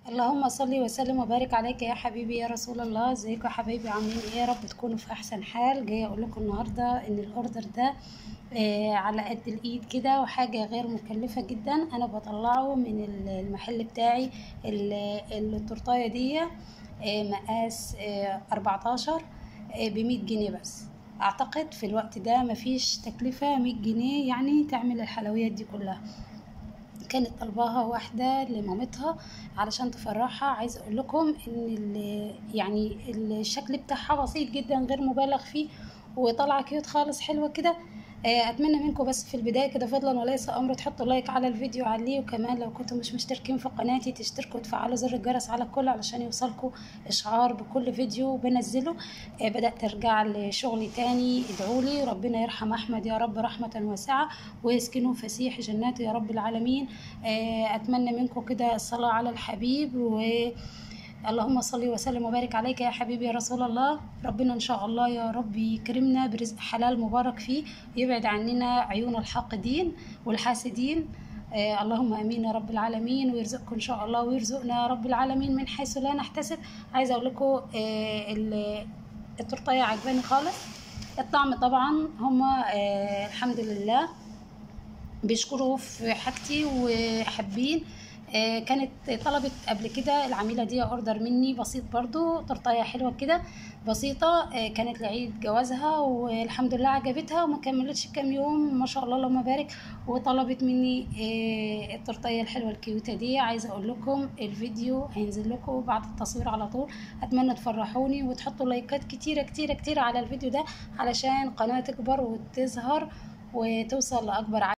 اللهم صل وسلم وبارك عليك يا حبيبي يا رسول الله ازيكم يا حبايبي عاملين ايه يا رب تكونوا في احسن حال جايه اقول لكم النهارده ان الاوردر ده آه على قد الايد كده وحاجه غير مكلفه جدا انا بطلعه من المحل بتاعي ال- التورتايه دي آه مقاس آه 14 ب 100 جنيه بس اعتقد في الوقت ده مفيش تكلفه 100 جنيه يعني تعمل الحلويات دي كلها كانت طلباها واحدة لمامتها علشان تفرحها عايزة اقول لكم ان ال- يعني الشكل بتاعها بسيط جدا غير مبالغ فيه وطالعة كيوت خالص حلوة كده آه، اتمنى منكم بس في البدايه كده فضلا وليس امر تحطوا لايك على الفيديو عليه وكمان لو كنتم مش مشتركين في قناتي تشتركوا وتفعلوا زر الجرس على الكل علشان يوصلكم اشعار بكل فيديو بنزله آه، بدات ارجع لشغلي تاني ادعوا لي ربنا يرحم احمد يا رب رحمه واسعه ويسكنه فسيح جناته يا رب العالمين آه، اتمنى منكم كده الصلاه على الحبيب و اللهم صل وسلم وبارك عليك يا حبيبي يا رسول الله ربنا ان شاء الله يا رب يكرمنا برزق حلال مبارك فيه يبعد عننا عيون الحاقدين والحاسدين آه اللهم امين يا رب العالمين ويرزقكم ان شاء الله ويرزقنا يا رب العالمين من حيث لا نحتسب عايزه اقول لكم آه ال- التورتيه عجباني خالص الطعم طبعا هما آه الحمد لله بيشكروا في حاجتي وحابين آه، كانت طلبت قبل كده العميلة دي اوردر مني بسيط برضو تورتايه حلوة كده بسيطة آه، كانت لعيد جوازها والحمد لله عجبتها وما كملتش كام يوم ما شاء الله اللهم بارك وطلبت مني آه، التورتايه الحلوة الكيوتة دي عايزة اقول لكم الفيديو هينزل لكم بعد التصوير على طول اتمنى تفرحوني وتحطوا لايكات كتيرة كتيرة كتيرة على الفيديو ده علشان قناة تكبر وتظهر وتوصل لاكبر عدد